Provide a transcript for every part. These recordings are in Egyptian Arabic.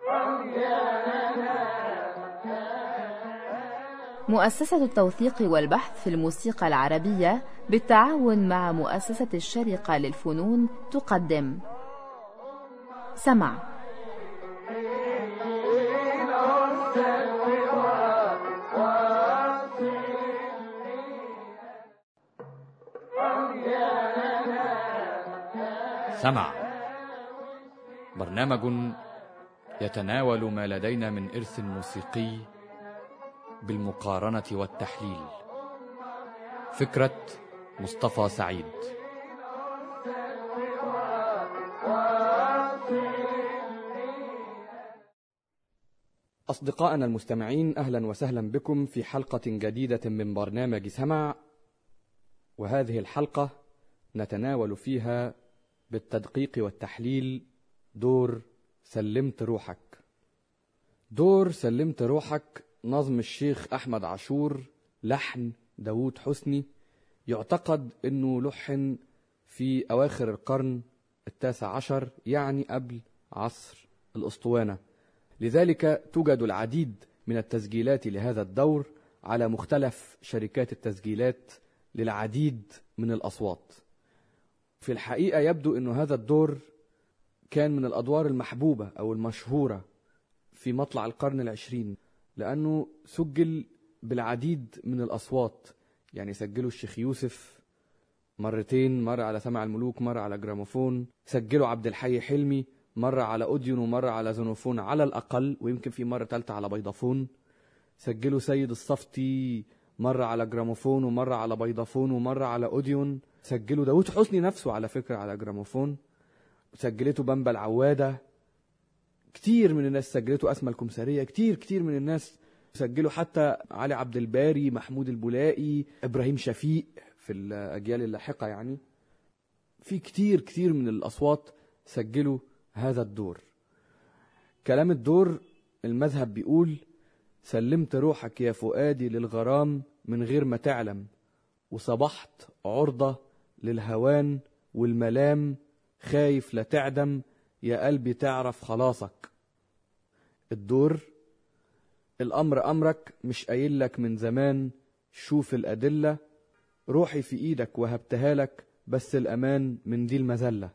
مؤسسة التوثيق والبحث في الموسيقى العربية بالتعاون مع مؤسسة الشرقة للفنون تقدم سمع سمع برنامج يتناول ما لدينا من إرث موسيقي بالمقارنة والتحليل فكرة مصطفى سعيد أصدقائنا المستمعين أهلا وسهلا بكم في حلقة جديدة من برنامج سمع وهذه الحلقة نتناول فيها بالتدقيق والتحليل دور سلمت روحك دور سلمت روحك نظم الشيخ أحمد عاشور لحن داوود حسني يعتقد أنه لحن في أواخر القرن التاسع عشر يعني قبل عصر الأسطوانة لذلك توجد العديد من التسجيلات لهذا الدور على مختلف شركات التسجيلات للعديد من الأصوات في الحقيقة يبدو أن هذا الدور كان من الأدوار المحبوبة أو المشهورة في مطلع القرن العشرين لأنه سجل بالعديد من الأصوات يعني سجلوا الشيخ يوسف مرتين مرة على سمع الملوك مرة على جراموفون سجلوا عبد الحي حلمي مرة على أوديون ومرة على زونوفون على الأقل ويمكن في مرة تالتة على بيضافون سجلوا سيد الصفتي مرة على جراموفون ومرة على بيضافون ومرة على أوديون سجلوا داود حسني نفسه على فكرة على جراموفون سجلته بامبا العوادة كتير من الناس سجلته أسمى الكمسارية كتير كتير من الناس سجلوا حتى علي عبد الباري محمود البولائي إبراهيم شفيق في الأجيال اللاحقة يعني في كتير كتير من الأصوات سجلوا هذا الدور كلام الدور المذهب بيقول سلمت روحك يا فؤادي للغرام من غير ما تعلم وصبحت عرضة للهوان والملام خايف لا تعدم يا قلبي تعرف خلاصك الدور الأمر أمرك مش قايل لك من زمان شوف الأدلة روحي في إيدك وهبتها لك بس الأمان من دي المذلة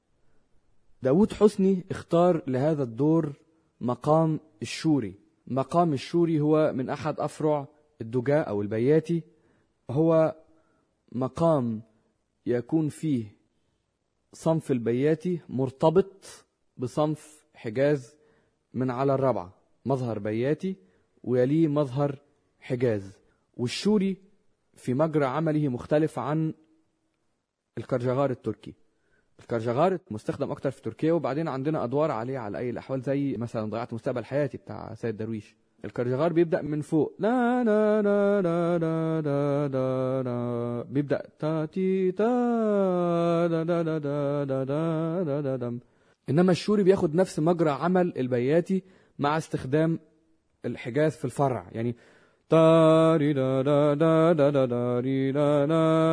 داود حسني اختار لهذا الدور مقام الشوري مقام الشوري هو من أحد أفرع الدجاء أو البياتي هو مقام يكون فيه صنف البياتي مرتبط بصنف حجاز من على الرابعة مظهر بياتي ويليه مظهر حجاز والشوري في مجرى عمله مختلف عن الكرجغار التركي الكرجغار مستخدم اكتر في تركيا وبعدين عندنا ادوار عليه على اي الاحوال زي مثلا ضيعت مستقبل حياتي بتاع سيد درويش الكرجغار بيبدا من فوق لا لا لا لا لا لا لا لا بيبدا تا تي تا لا لا لا لا لا لا لا لا لا انما الشوري بياخد نفس مجرى عمل البياتي مع استخدام الحجاز في الفرع يعني تاري لا لا لا لا لا لا ري لا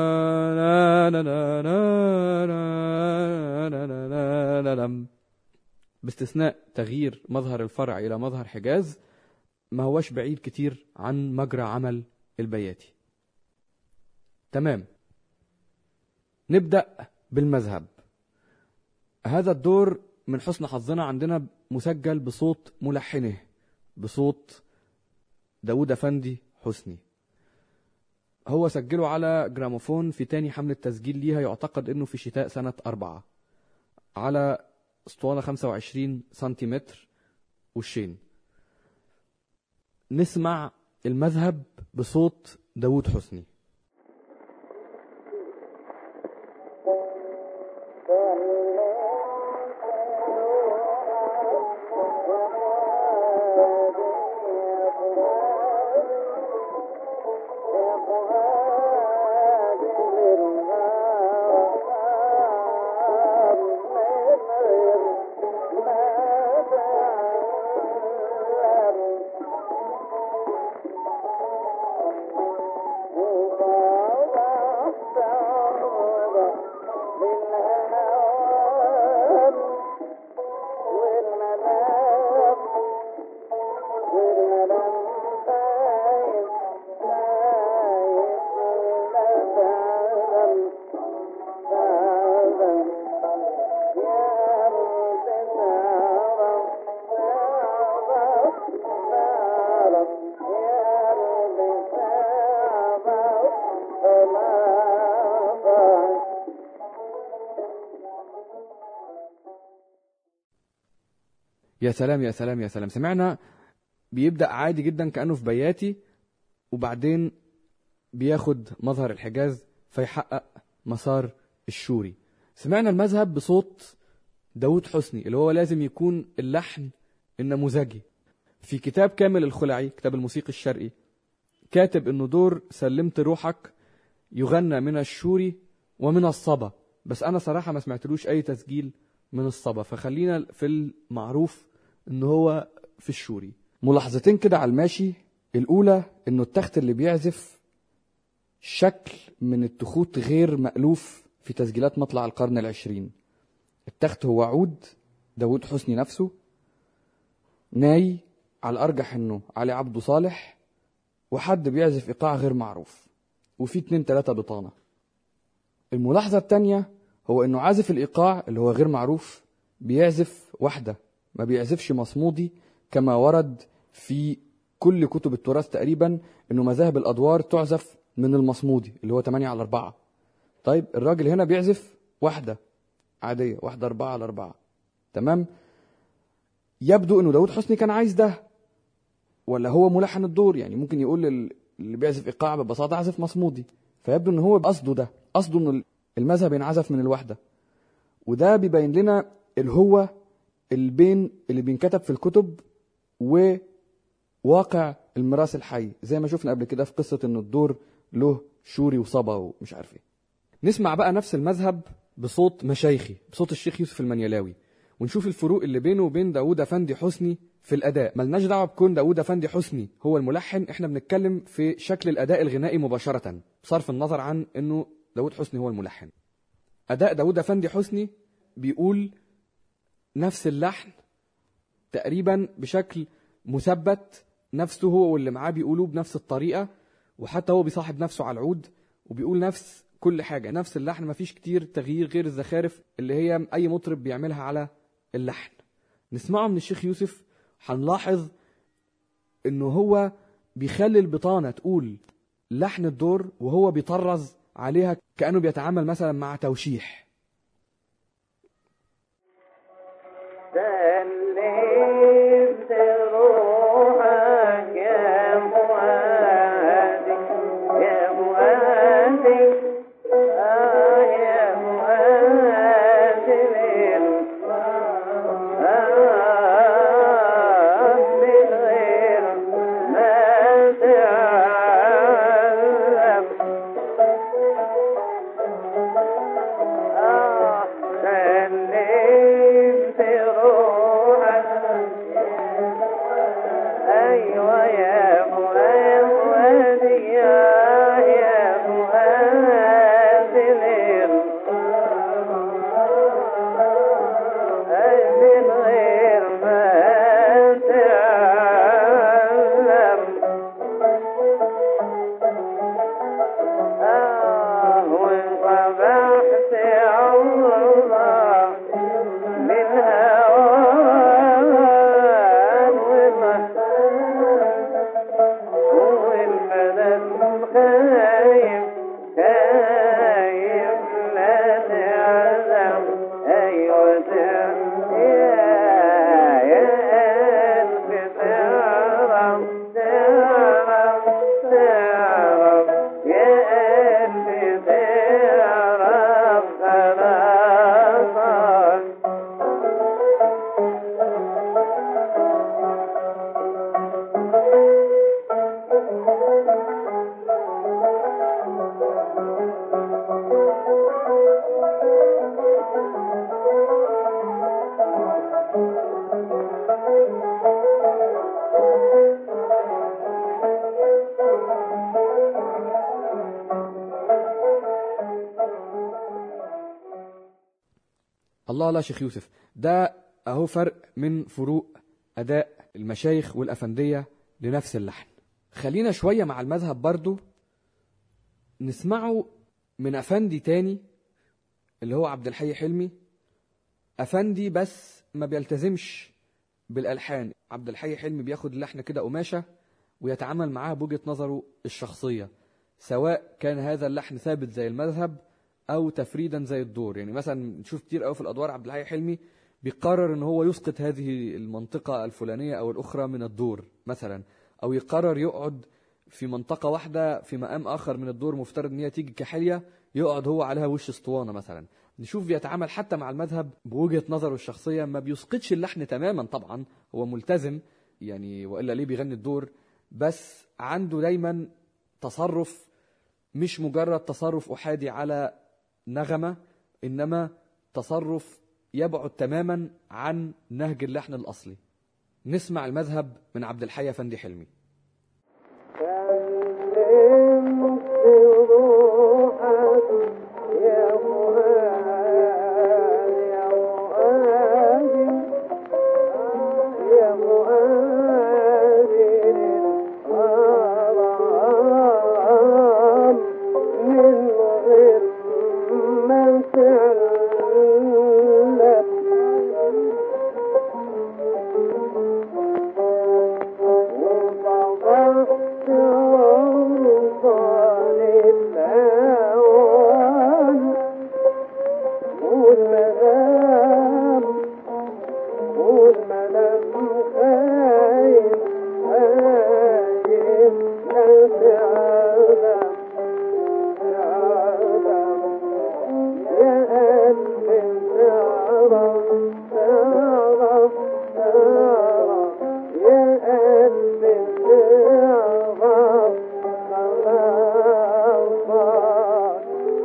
لا لا لا لا لا لا لا لا لا لا باستثناء تغيير مظهر الفرع إلى مظهر حجاز ما هوش بعيد كتير عن مجرى عمل البياتي تمام نبدأ بالمذهب هذا الدور من حسن حظنا عندنا مسجل بصوت ملحنه بصوت داود أفندي حسني هو سجله على جراموفون في تاني حملة تسجيل ليها يعتقد انه في شتاء سنة أربعة على اسطوانة 25 سنتيمتر وشين نسمع المذهب بصوت داود حسني يا سلام يا سلام يا سلام سمعنا بيبدأ عادي جدا كأنه في بياتي وبعدين بياخد مظهر الحجاز فيحقق مسار الشوري سمعنا المذهب بصوت داود حسني اللي هو لازم يكون اللحن النموذجي في كتاب كامل الخلعي كتاب الموسيقى الشرقي كاتب انه دور سلمت روحك يغنى من الشوري ومن الصبا بس انا صراحة ما سمعتلوش اي تسجيل من الصبا فخلينا في المعروف ان هو في الشوري ملاحظتين كده على الماشي الاولى انه التخت اللي بيعزف شكل من التخوت غير مألوف في تسجيلات مطلع القرن العشرين التخت هو عود داود حسني نفسه ناي على الأرجح إنه علي عبده صالح وحد بيعزف إيقاع غير معروف وفي اتنين تلاتة بطانة الملاحظة التانية هو إنه عازف الإيقاع اللي هو غير معروف بيعزف واحدة ما بيعزفش مصمودي كما ورد في كل كتب التراث تقريبا إنه مذاهب الأدوار تعزف من المصمودي اللي هو 8 على 4 طيب الراجل هنا بيعزف واحدة عادية واحدة أربعة على أربعة تمام يبدو إنه داود حسني كان عايز ده ولا هو ملحن الدور يعني ممكن يقول لل- اللي بيعزف إيقاع ببساطة عزف مصمودي فيبدو إن هو قصده ده قصده إن المذهب ينعزف من الوحدة وده بيبين لنا الهوة البين اللي بينكتب في الكتب وواقع الميراث الحي زي ما شفنا قبل كده في قصة إن الدور له شوري وصبا ومش عارف ايه نسمع بقى نفس المذهب بصوت مشايخي بصوت الشيخ يوسف المنيلاوي ونشوف الفروق اللي بينه وبين داوود افندي حسني في الاداء ملناش دعوه بكون داوود افندي حسني هو الملحن احنا بنتكلم في شكل الاداء الغنائي مباشره بصرف النظر عن انه داوود حسني هو الملحن اداء داوود افندي حسني بيقول نفس اللحن تقريبا بشكل مثبت نفسه هو واللي معاه بيقولوه بنفس الطريقه وحتى هو بيصاحب نفسه على العود وبيقول نفس كل حاجة نفس اللحن مفيش كتير تغيير غير الزخارف اللي هي أي مطرب بيعملها على اللحن نسمعه من الشيخ يوسف هنلاحظ إنه هو بيخلي البطانة تقول لحن الدور وهو بيطرز عليها كأنه بيتعامل مثلا مع توشيح سلمت روحك يا فؤادي يا فؤادي آه يا فؤادي آه من غير ما تعلم آه سلمت روحك أيوة يا فؤادي يا يا فؤادي أي من غير ما تعلم آه وانطبعت الله من هوان وما والمدد خايف خايف لا تعلم أيوة تعلم يا يا قلبي تعرف تعرف تعرف يا قلبي تعرف خلاصك الله لا شيخ يوسف ده اهو فرق من فروق اداء المشايخ والافنديه لنفس اللحن خلينا شويه مع المذهب برضو نسمعه من افندي تاني اللي هو عبد الحي حلمي افندي بس ما بيلتزمش بالالحان عبد الحي حلمي بياخد اللحن كده قماشه ويتعامل معاه بوجهه نظره الشخصيه سواء كان هذا اللحن ثابت زي المذهب او تفريدا زي الدور يعني مثلا نشوف كتير قوي في الادوار عبد الحي حلمي بيقرر ان هو يسقط هذه المنطقة الفلانية او الاخرى من الدور مثلا او يقرر يقعد في منطقة واحدة في مقام اخر من الدور مفترض ان هي تيجي كحلية يقعد هو عليها وش اسطوانة مثلا نشوف بيتعامل حتى مع المذهب بوجهة نظره الشخصية ما بيسقطش اللحن تماما طبعا هو ملتزم يعني والا ليه بيغني الدور بس عنده دايما تصرف مش مجرد تصرف احادي على نغمه انما تصرف يبعد تماما عن نهج اللحن الاصلي نسمع المذهب من عبد الحي افندي حلمي كلمت روحك يا فؤاد يا فؤاد يا فؤاد الغرام من غير ما تعلم وطبقت وصال الأوان والمدام والمدام خايف خايف لا تعلم تعلم يا قلبي تعرف تعرف تعرف يا قلبي تعرف خلاص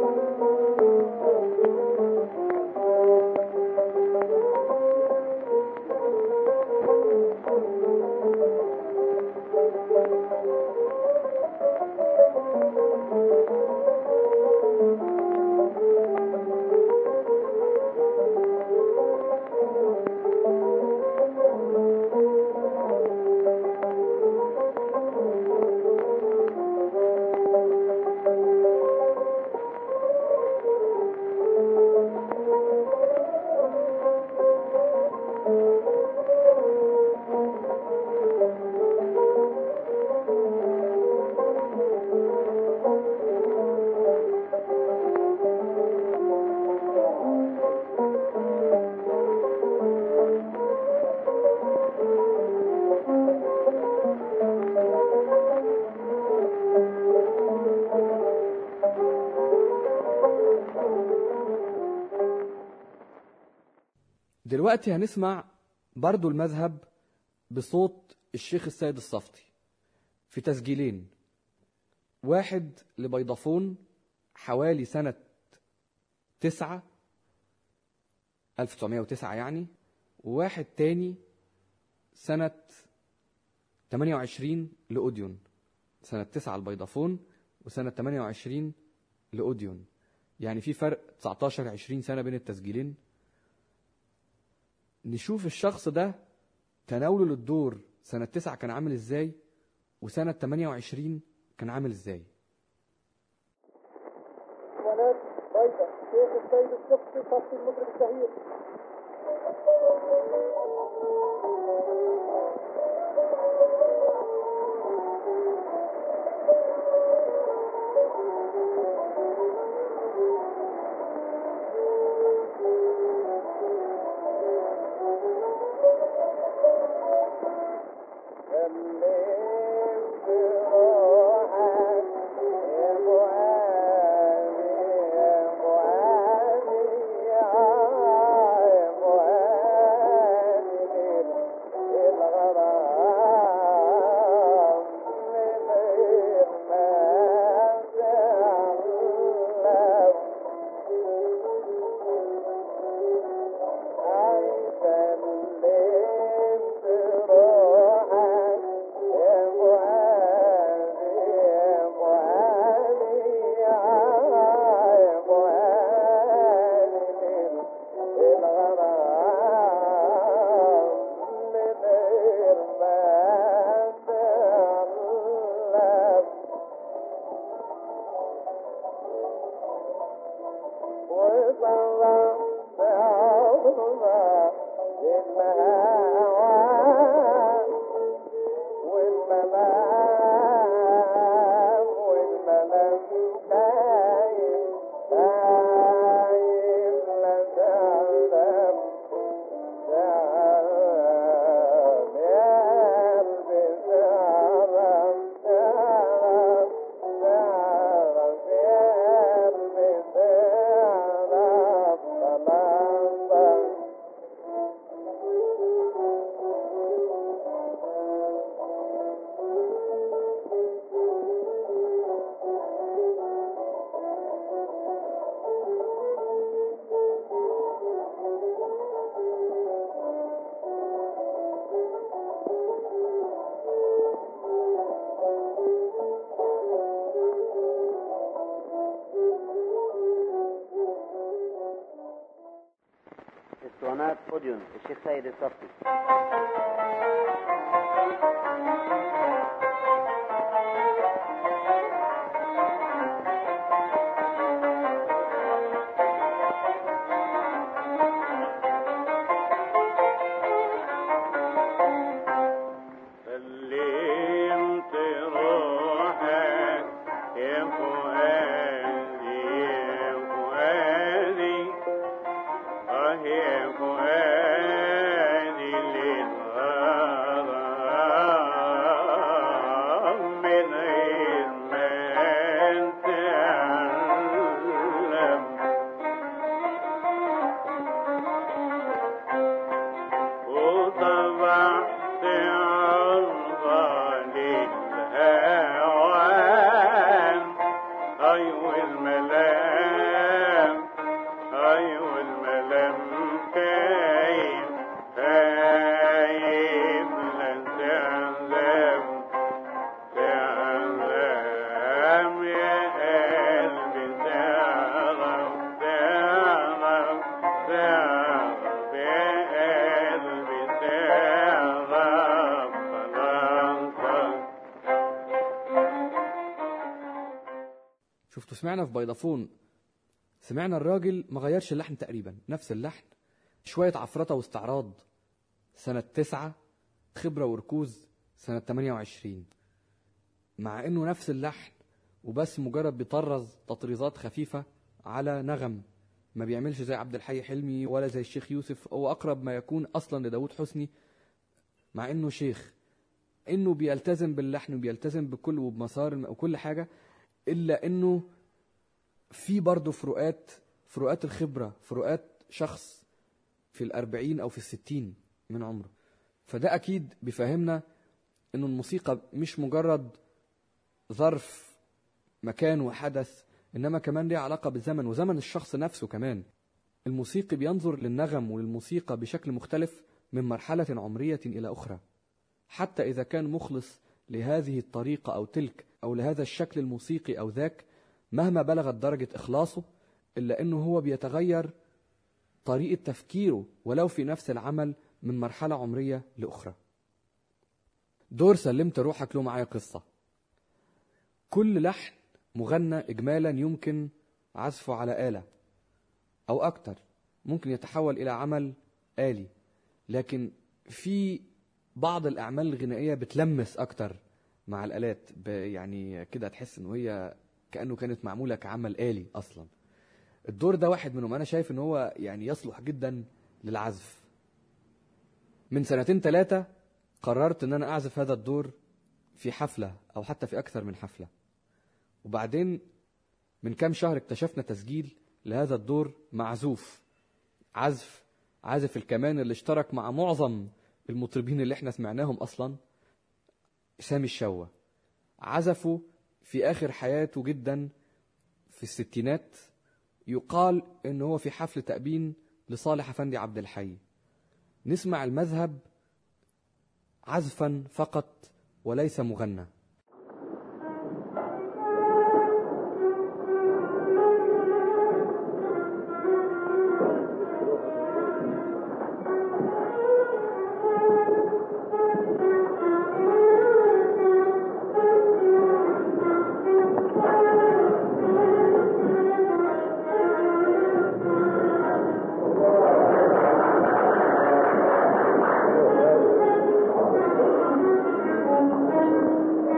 دلوقتي هنسمع برضو المذهب بصوت الشيخ السيد الصفتي في تسجيلين واحد لبيضافون حوالي سنة تسعة 1909 يعني وواحد تاني سنة 28 لأوديون سنة 9 البيضافون وسنة 28 لأوديون يعني في فرق 19 20 سنة بين التسجيلين نشوف الشخص ده تناوله للدور سنة 9 كان عامل ازاي وسنة 28 كان عامل ازاي ولاد بيضة شيخ السيد الصفتي صفتي المطرب الشهير كلمت روحك يا فؤادي يا فؤادي الاكورديون الشيخ سيد الصفتي سلمت روحك يا فؤادي يا فؤادي اه يا فؤادي للغرام من غير ما تعلم وطبعت عرضة للهوان أيوة الملام أيوة الملام كايب كايب لا تعلم تعلم يا قلبي تعرف تعرف تعرف يا قلبي تعرف خلاصك شفتوا سمعنا في بيضافون سمعنا الراجل ما غيرش اللحن تقريبا نفس اللحن شوية عفرطة واستعراض سنة تسعة خبرة وركوز سنة 28 مع انه نفس اللحن وبس مجرد بيطرز تطريزات خفيفة على نغم ما بيعملش زي عبد الحي حلمي ولا زي الشيخ يوسف هو اقرب ما يكون اصلا لداود حسني مع انه شيخ انه بيلتزم باللحن وبيلتزم بكل وبمسار وكل حاجة الا انه في برضه فروقات فروقات الخبرة فروقات شخص في الأربعين أو في الستين من عمره فده أكيد بيفهمنا إنه الموسيقى مش مجرد ظرف مكان وحدث إنما كمان ليها علاقة بالزمن وزمن الشخص نفسه كمان الموسيقي بينظر للنغم وللموسيقى بشكل مختلف من مرحلة عمرية إلى أخرى حتى إذا كان مخلص لهذه الطريقة أو تلك أو لهذا الشكل الموسيقي أو ذاك مهما بلغت درجة إخلاصه إلا أنه هو بيتغير طريقة تفكيره ولو في نفس العمل من مرحلة عمرية لأخرى دور سلمت روحك له معايا قصة كل لحن مغنى إجمالا يمكن عزفه على آلة أو أكتر ممكن يتحول إلى عمل آلي لكن في بعض الأعمال الغنائية بتلمس أكتر مع الآلات ب- يعني كده تحس إن هي كأنه كانت معمولة كعمل آلي أصلا الدور ده واحد منهم أنا شايف إن هو يعني يصلح جدا للعزف من سنتين ثلاثة قررت إن أنا أعزف هذا الدور في حفلة أو حتى في أكثر من حفلة وبعدين من كام شهر اكتشفنا تسجيل لهذا الدور معزوف عزف عازف الكمان اللي اشترك مع معظم المطربين اللي احنا سمعناهم اصلا سامي الشوا عزفوا في اخر حياته جدا في الستينات يقال ان هو في حفل تأبين لصالح افندي عبد الحي نسمع المذهب عزفا فقط وليس مغنى Thank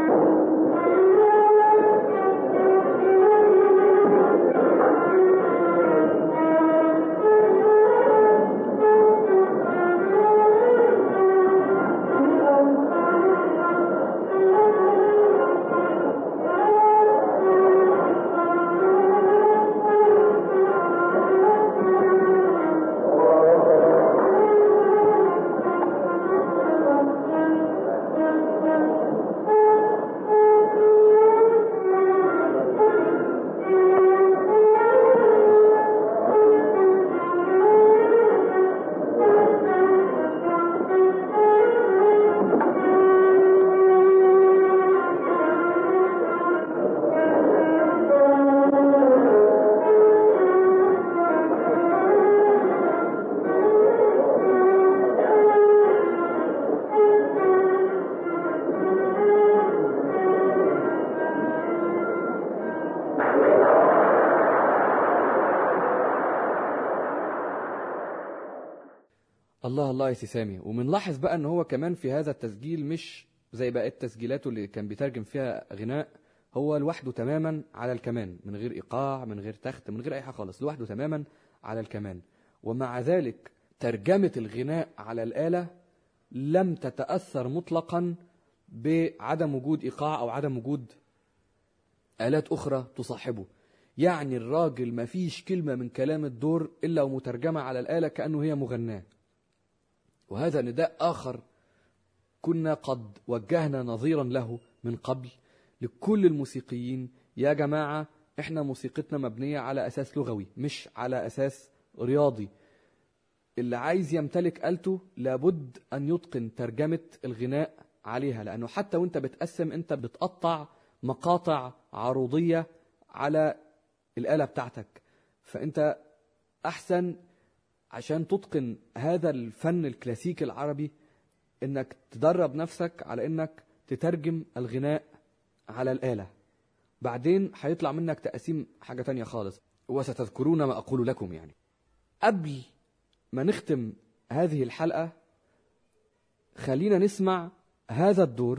الله الله يا سي سامي ومنلاحظ بقى ان هو كمان في هذا التسجيل مش زي بقى تسجيلاته اللي كان بيترجم فيها غناء هو لوحده تماما على الكمان من غير ايقاع من غير تخت من غير اي حاجه خالص لوحده تماما على الكمان ومع ذلك ترجمه الغناء على الاله لم تتاثر مطلقا بعدم وجود ايقاع او عدم وجود آلات أخرى تصاحبه يعني الراجل ما فيش كلمة من كلام الدور إلا ومترجمة على الآلة كأنه هي مغناة وهذا نداء آخر كنا قد وجهنا نظيرا له من قبل لكل الموسيقيين يا جماعة احنا موسيقتنا مبنية على أساس لغوي مش على أساس رياضي اللي عايز يمتلك آلته لابد أن يتقن ترجمة الغناء عليها لأنه حتى وانت بتقسم انت بتقطع مقاطع عروضية على الآلة بتاعتك فأنت أحسن عشان تتقن هذا الفن الكلاسيكي العربي إنك تدرب نفسك على إنك تترجم الغناء على الآلة بعدين هيطلع منك تقسيم حاجة تانية خالص وستذكرون ما أقول لكم يعني قبل ما نختم هذه الحلقة خلينا نسمع هذا الدور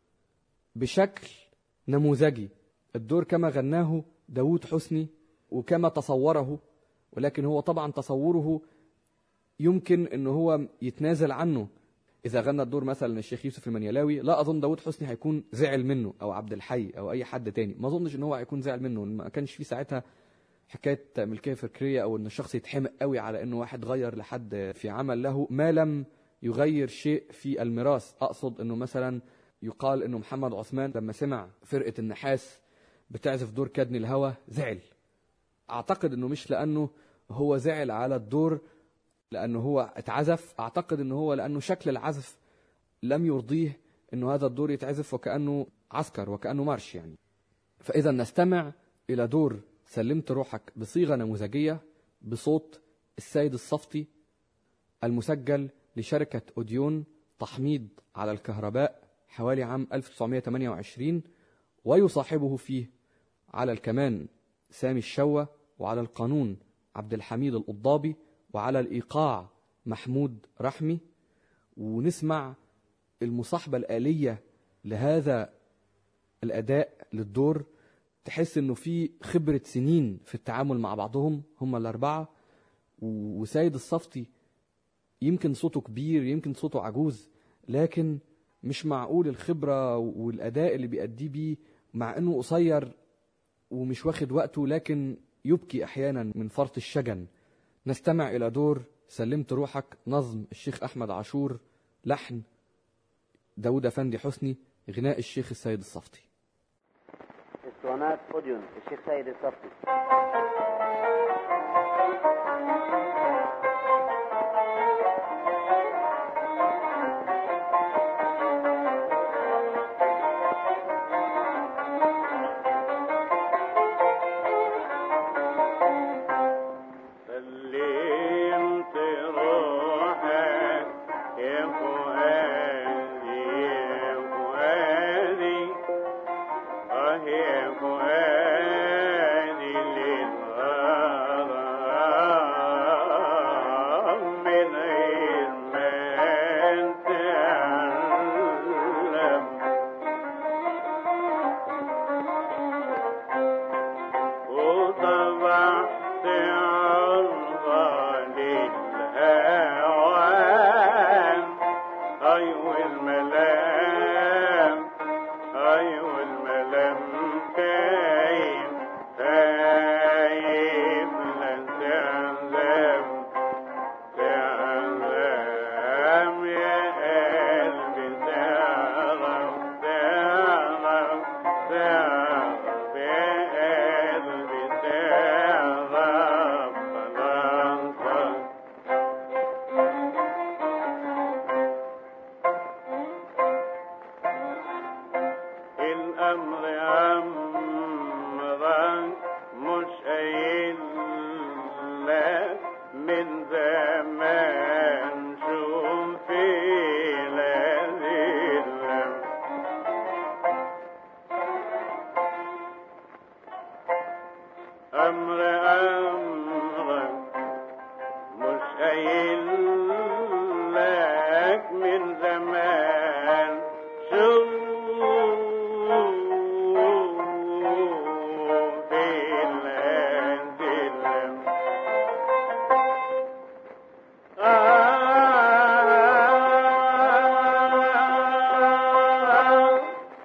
بشكل نموذجي الدور كما غناه داود حسني وكما تصوره ولكن هو طبعا تصوره يمكن ان هو يتنازل عنه اذا غنى الدور مثلا الشيخ يوسف المنيلاوي لا اظن داود حسني هيكون زعل منه او عبد الحي او اي حد تاني ما اظنش ان هو هيكون زعل منه ما كانش في ساعتها حكايه ملكيه فكريه او ان الشخص يتحمق قوي على انه واحد غير لحد في عمل له ما لم يغير شيء في الميراث اقصد انه مثلا يقال انه محمد عثمان لما سمع فرقه النحاس بتعزف دور كدني الهوى زعل اعتقد انه مش لانه هو زعل على الدور لانه هو اتعزف اعتقد انه هو لانه شكل العزف لم يرضيه انه هذا الدور يتعزف وكانه عسكر وكانه مارش يعني فاذا نستمع الى دور سلمت روحك بصيغه نموذجيه بصوت السيد الصفتي المسجل لشركه اوديون تحميض على الكهرباء حوالي عام 1928 ويصاحبه فيه على الكمان سامي الشوة وعلى القانون عبد الحميد القضابي وعلى الإيقاع محمود رحمي ونسمع المصاحبة الآلية لهذا الأداء للدور تحس إنه في خبرة سنين في التعامل مع بعضهم هم الأربعة وسيد الصفتي يمكن صوته كبير يمكن صوته عجوز لكن مش معقول الخبرة والأداء اللي بيأديه بيه مع إنه قصير ومش واخد وقته لكن يبكي أحيانا من فرط الشجن نستمع إلى دور سلمت روحك نظم الشيخ أحمد عاشور لحن داود أفندي حسني غناء الشيخ السيد الصفتي اسطوانات اوديون الشيخ سيد الصفتي سلمت روحك يا فؤادي يا فؤادي اه يا فؤادي للغرام من غير ما تعلم وطبعت عرضة للهوان أيوة الملام أيوة الملام كايب كايب لا تعلم تعلم يا قلبي تعرف تعرف تعرف يا قلبي تعرف خلاص الأمر الأمان شوف الأنزل آه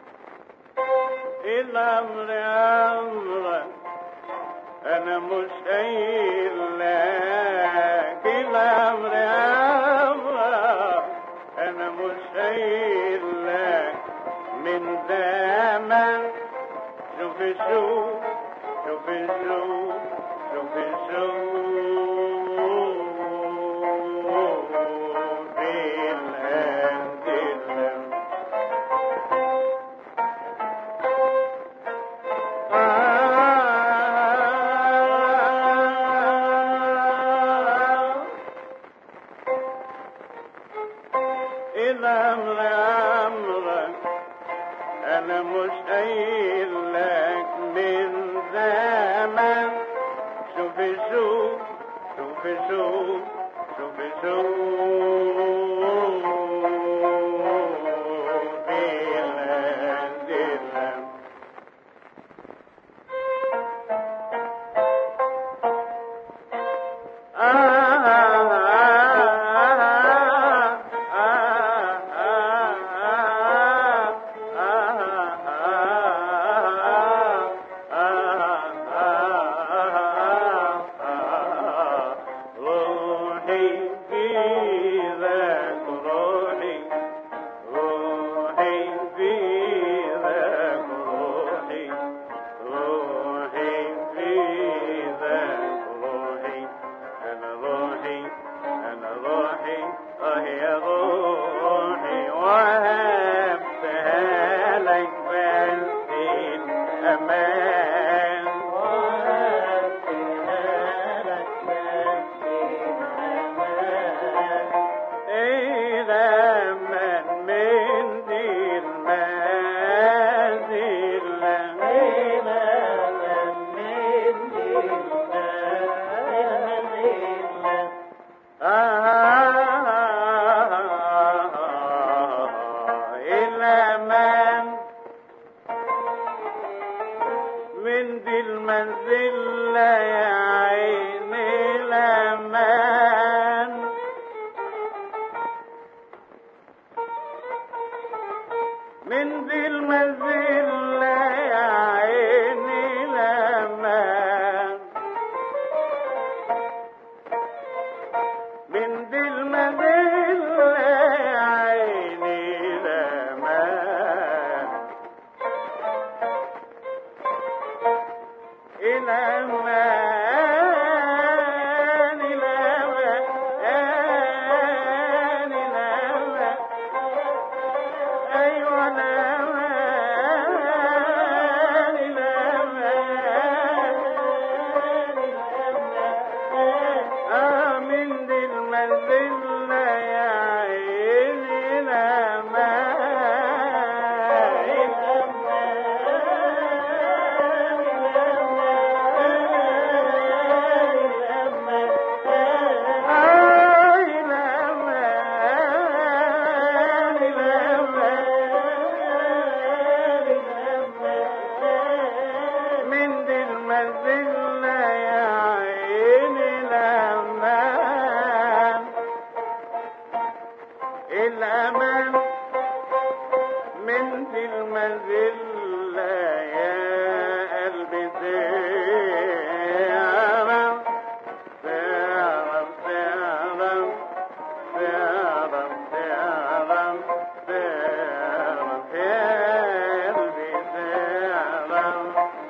الأمر أمرك أنا مش قايل لك الأمر أمرك أنا مش قايل لك من زمان شوف شوف شوف شوف شوف شوف الأنزل إذا أمر أمرك أنا مش قايل لك من زمان شوف شوف شوف شوف شوف شوف الأنزل روحي في ذاك روحي روحي في ذاك روحي روحي في ذاك روحي أنا روحي أنا روحي آه يا روحي وهبتها لك بس الأمان وهبتها لك بس الأمان إذا من من دي المنزل إذا من من دي المنزل آه الأمان من دي المنزل يا عيني الأمان من دي المنزل يا عيني الأمان من دي المنزل يا عيني الأمان الأمان الأمان الأمان أيوة الأمان الأمان آه من دي المنزل يا عيني الأمان من دي المنزل يا عيني الأمان الأمان من دي المنزل يا قلبي تعرف تعرف تعرف تعرف تعرف تعرف يا قلبي تعرف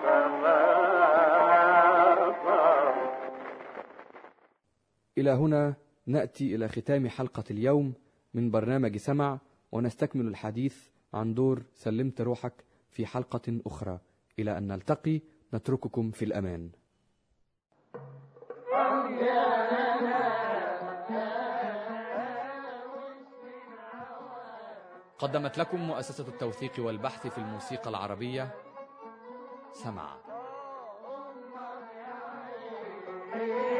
تعرف إلى هنا نأتي إلى ختام حلقة اليوم من برنامج سمع ونستكمل الحديث عن دور سلمت روحك في حلقة أخرى إلى أن نلتقي نترككم في الأمان قدمت لكم مؤسسة التوثيق والبحث في الموسيقى العربية سمع